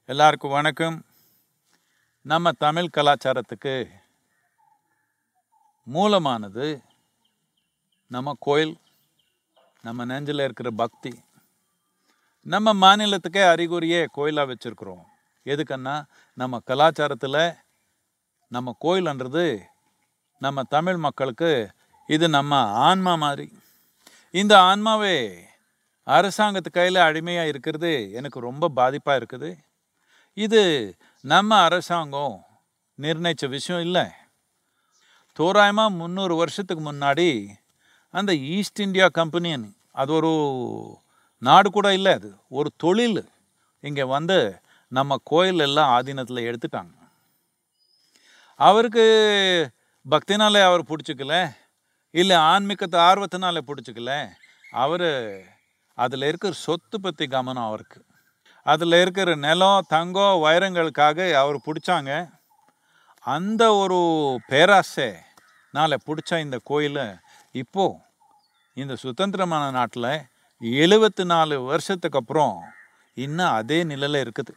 எல்லாருக்கும் வணக்கம் நம்ம தமிழ் கலாச்சாரத்துக்கு மூலமானது நம்ம கோயில் நம்ம நெஞ்சில் இருக்கிற பக்தி நம்ம மாநிலத்துக்கே அறிகுறியே கோயிலாக வச்சுருக்குறோம் எதுக்குன்னா நம்ம கலாச்சாரத்தில் நம்ம கோயில்ன்றது நம்ம தமிழ் மக்களுக்கு இது நம்ம ஆன்மா மாதிரி இந்த ஆன்மாவே அரசாங்கத்து கையில் அடிமையாக இருக்கிறது எனக்கு ரொம்ப பாதிப்பாக இருக்குது இது நம்ம அரசாங்கம் நிர்ணயித்த விஷயம் இல்லை தோராயமாக முந்நூறு வருஷத்துக்கு முன்னாடி அந்த ஈஸ்ட் இந்தியா கம்பெனின்னு அது ஒரு நாடு கூட இல்லை அது ஒரு தொழில் இங்கே வந்து நம்ம கோயில் எல்லாம் ஆதீனத்தில் எடுத்துட்டாங்க அவருக்கு பக்தினாலே அவர் பிடிச்சிக்கல இல்லை ஆன்மீகத்தை ஆர்வத்தினால பிடிச்சிக்கல அவர் அதில் இருக்கிற சொத்து பற்றி கவனம் அவருக்கு அதில் இருக்கிற நிலம் தங்கம் வைரங்களுக்காக அவர் பிடிச்சாங்க அந்த ஒரு பேராசைனால பிடிச்ச இந்த கோயில் இப்போ இந்த சுதந்திரமான நாட்டில் எழுபத்தி நாலு வருஷத்துக்கு அப்புறம் இன்னும் அதே நிலையில் இருக்குது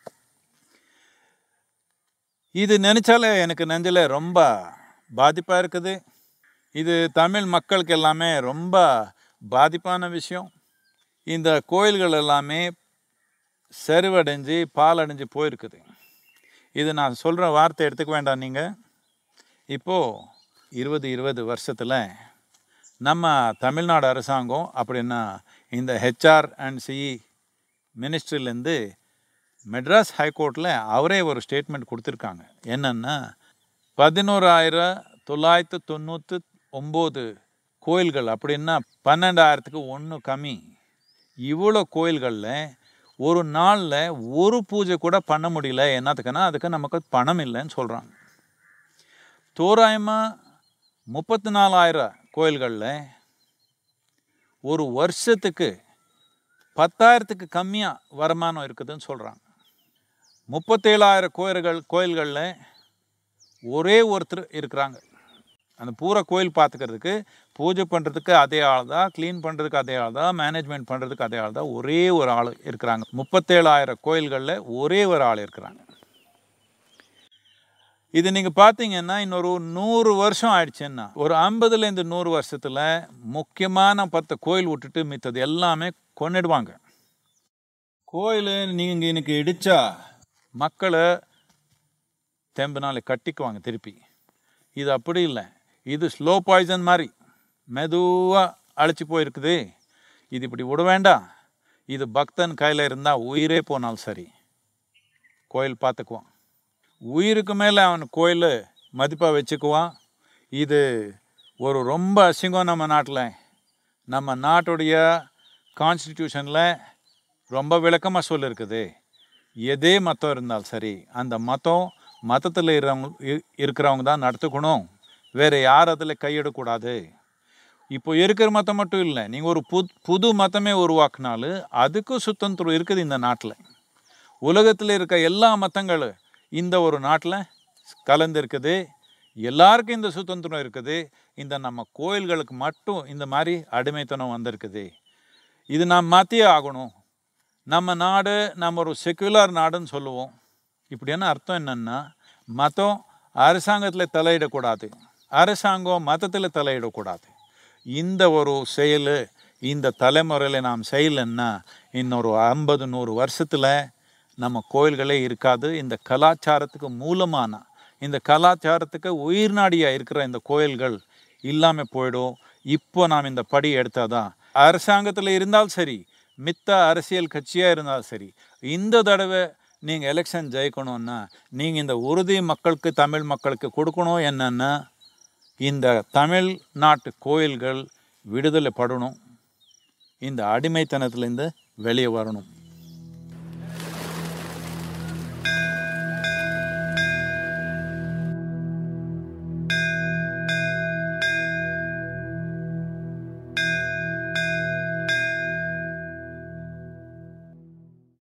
இது நினச்சாலே எனக்கு நெஞ்சில் ரொம்ப பாதிப்பாக இருக்குது இது தமிழ் மக்களுக்கு எல்லாமே ரொம்ப பாதிப்பான விஷயம் இந்த கோயில்கள் எல்லாமே செருவடைஞ்சு பாலடைஞ்சு போயிருக்குது இது நான் சொல்கிற வார்த்தை எடுத்துக்க வேண்டாம் நீங்கள் இப்போது இருபது இருபது வருஷத்தில் நம்ம தமிழ்நாடு அரசாங்கம் அப்படின்னா இந்த ஹெச்ஆர் அண்ட் சிஇ மினிஸ்ட்ரிலேருந்து மெட்ராஸ் ஹைகோர்ட்டில் அவரே ஒரு ஸ்டேட்மெண்ட் கொடுத்துருக்காங்க என்னென்னா பதினோராயிரம் தொள்ளாயிரத்து தொண்ணூற்று ஒம்பது கோயில்கள் அப்படின்னா பன்னெண்டாயிரத்துக்கு ஒன்று கம்மி இவ்வளோ கோயில்களில் ஒரு நாளில் ஒரு பூஜை கூட பண்ண முடியல என்னத்துக்குன்னா அதுக்கு நமக்கு பணம் இல்லைன்னு சொல்கிறாங்க தோராயமாக முப்பத்தி நாலாயிரம் கோயில்களில் ஒரு வருஷத்துக்கு பத்தாயிரத்துக்கு கம்மியாக வருமானம் இருக்குதுன்னு சொல்கிறாங்க முப்பத்தேழாயிரம் கோயில்கள் கோயில்களில் ஒரே ஒருத்தர் இருக்கிறாங்க அந்த பூரா கோயில் பார்த்துக்கிறதுக்கு பூஜை பண்ணுறதுக்கு அதே ஆள் தான் க்ளீன் பண்ணுறதுக்கு அதே ஆள் தான் மேனேஜ்மெண்ட் பண்ணுறதுக்கு அதே ஆள் தான் ஒரே ஒரு ஆள் இருக்கிறாங்க முப்பத்தேழாயிரம் கோயில்களில் ஒரே ஒரு ஆள் இருக்கிறாங்க இது நீங்கள் பார்த்தீங்கன்னா இன்னொரு நூறு வருஷம் ஆயிடுச்சுன்னா ஒரு ஐம்பதுலேருந்து நூறு வருஷத்தில் முக்கியமான பத்து கோயில் விட்டுட்டு மித்தது எல்லாமே கொண்டுடுவாங்க கோயில் நீங்கள் இன்னைக்கு இடித்தா மக்களை தெம்புனால கட்டிக்குவாங்க திருப்பி இது அப்படி இல்லை இது ஸ்லோ பாய்சன் மாதிரி மெதுவாக அழைச்சி போயிருக்குது இது இப்படி விட வேண்டாம் இது பக்தன் கையில் இருந்தால் உயிரே போனாலும் சரி கோயில் பார்த்துக்குவான் உயிருக்கு மேலே அவன் கோயில் மதிப்பாக வச்சுக்குவான் இது ஒரு ரொம்ப அசிங்கம் நம்ம நாட்டில் நம்ம நாட்டுடைய கான்ஸ்டிடியூஷனில் ரொம்ப விளக்கமாக சொல்லியிருக்குது எதே மதம் இருந்தாலும் சரி அந்த மதம் மதத்தில் இருக்கிறவங்க இருக்கிறவங்க தான் நடத்துக்கணும் வேறு யார் அதில் கையிடக்கூடாது இப்போ இருக்கிற மதம் மட்டும் இல்லை நீங்கள் ஒரு புது புது மதமே உருவாக்குனாலும் அதுக்கும் சுத்தந்திரம் இருக்குது இந்த நாட்டில் உலகத்தில் இருக்க எல்லா மதங்களும் இந்த ஒரு நாட்டில் கலந்து இருக்குது எல்லாருக்கும் இந்த சுதந்திரம் இருக்குது இந்த நம்ம கோயில்களுக்கு மட்டும் இந்த மாதிரி அடிமைத்தனம் வந்திருக்குது இது நாம் மாற்றியே ஆகணும் நம்ம நாடு நம்ம ஒரு செக்குலர் நாடுன்னு சொல்லுவோம் இப்படியான அர்த்தம் என்னென்னா மதம் அரசாங்கத்தில் தலையிடக்கூடாது அரசாங்கம் மதத்தில் தலையிடக்கூடாது இந்த ஒரு செயல் இந்த தலைமுறையில் நாம் செய்யலைன்னா இன்னொரு ஐம்பது நூறு வருஷத்தில் நம்ம கோயில்களே இருக்காது இந்த கலாச்சாரத்துக்கு மூலமான இந்த கலாச்சாரத்துக்கு உயிர் நாடியாக இருக்கிற இந்த கோயில்கள் இல்லாமல் போயிடும் இப்போ நாம் இந்த படி எடுத்தால் தான் அரசாங்கத்தில் இருந்தாலும் சரி மித்த அரசியல் கட்சியாக இருந்தாலும் சரி இந்த தடவை நீங்கள் எலெக்ஷன் ஜெயிக்கணும்னா நீங்கள் இந்த உறுதி மக்களுக்கு தமிழ் மக்களுக்கு கொடுக்கணும் என்னென்னா இந்த தமிழ் நாட்டு கோயில்கள் விடுதலை படணும் இந்த அடிமைத்தனத்துலேருந்து வெளியே வரணும்